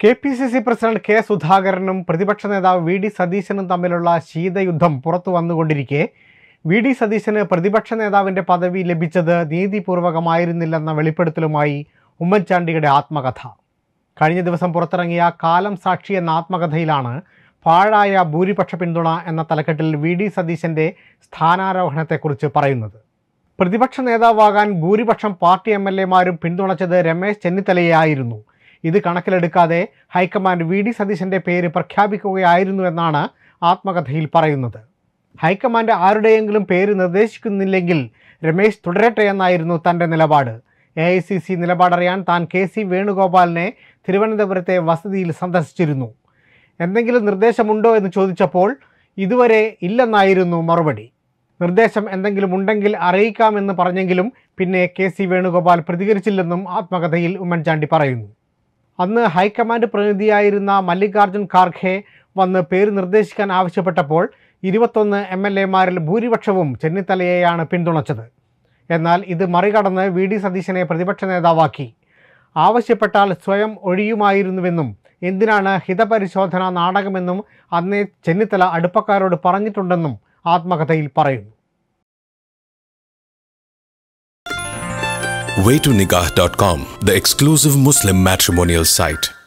K P C C president K സുധാകരനും പ്രതിപക്ഷ നേതാവ് വി ഡി സതീശനും തമ്മിലുള്ള ശീതയുദ്ധം പുറത്തു വന്നുകൊണ്ടിരിക്കെ വി ഡി സതീശന് പ്രതിപക്ഷ നേതാവിന്റെ പദവി ലഭിച്ചത് നീതിപൂർവകമായിരുന്നില്ലെന്ന വെളിപ്പെടുത്തലുമായി ഉമ്മൻചാണ്ടിയുടെ ആത്മകഥ കഴിഞ്ഞ ദിവസം പുറത്തിറങ്ങിയ കാലം സാക്ഷി എന്ന ആത്മകഥയിലാണ് പാഴായ ഭൂരിപക്ഷ പിന്തുണ എന്ന തലക്കെട്ടിൽ വി ഡി സതീശന്റെ സ്ഥാനാരോഹണത്തെക്കുറിച്ച് പറയുന്നത് പ്രതിപക്ഷ നേതാവാകാൻ ഭൂരിപക്ഷം പാർട്ടി എം എൽ എമാരും പിന്തുണച്ചത് രമേശ് ചെന്നിത്തലയായിരുന്നു ഇത് കണക്കിലെടുക്കാതെ ഹൈക്കമാൻഡ് വി ഡി സതീശന്റെ പേര് പ്രഖ്യാപിക്കുകയായിരുന്നു എന്നാണ് ആത്മകഥയിൽ പറയുന്നത് ഹൈക്കമാൻഡ് ആരുടെയെങ്കിലും പേര് നിർദ്ദേശിക്കുന്നില്ലെങ്കിൽ രമേശ് തുടരട്ടെ എന്നായിരുന്നു തൻ്റെ നിലപാട് എ ഐ സി സി നിലപാടറിയാൻ താൻ കെ സി വേണുഗോപാലിനെ തിരുവനന്തപുരത്തെ വസതിയിൽ സന്ദർശിച്ചിരുന്നു എന്തെങ്കിലും നിർദ്ദേശമുണ്ടോ എന്ന് ചോദിച്ചപ്പോൾ ഇതുവരെ ഇല്ലെന്നായിരുന്നു മറുപടി നിർദ്ദേശം എന്തെങ്കിലും ഉണ്ടെങ്കിൽ അറിയിക്കാമെന്ന് പറഞ്ഞെങ്കിലും പിന്നെ കെ സി വേണുഗോപാൽ പ്രതികരിച്ചില്ലെന്നും ആത്മകഥയിൽ ഉമ്മൻചാണ്ടി പറയുന്നു അന്ന് ഹൈക്കമാൻഡ് പ്രതിനിധിയായിരുന്ന മല്ലികാർജുൻ ഖാർഖെ വന്ന് പേര് നിർദ്ദേശിക്കാൻ ആവശ്യപ്പെട്ടപ്പോൾ ഇരുപത്തൊന്ന് എം എൽ എമാരിൽ ഭൂരിപക്ഷവും ചെന്നിത്തലയെയാണ് പിന്തുണച്ചത് എന്നാൽ ഇത് മറികടന്ന് വി ഡി സതീശനെ പ്രതിപക്ഷ നേതാവാക്കി ആവശ്യപ്പെട്ടാൽ സ്വയം ഒഴിയുമായിരുന്നുവെന്നും എന്തിനാണ് ഹിതപരിശോധന നാടകമെന്നും അന്നേ ചെന്നിത്തല അടുപ്പക്കാരോട് പറഞ്ഞിട്ടുണ്ടെന്നും ആത്മകഥയിൽ പറയുന്നു waytonikah.com, the exclusive Muslim matrimonial site.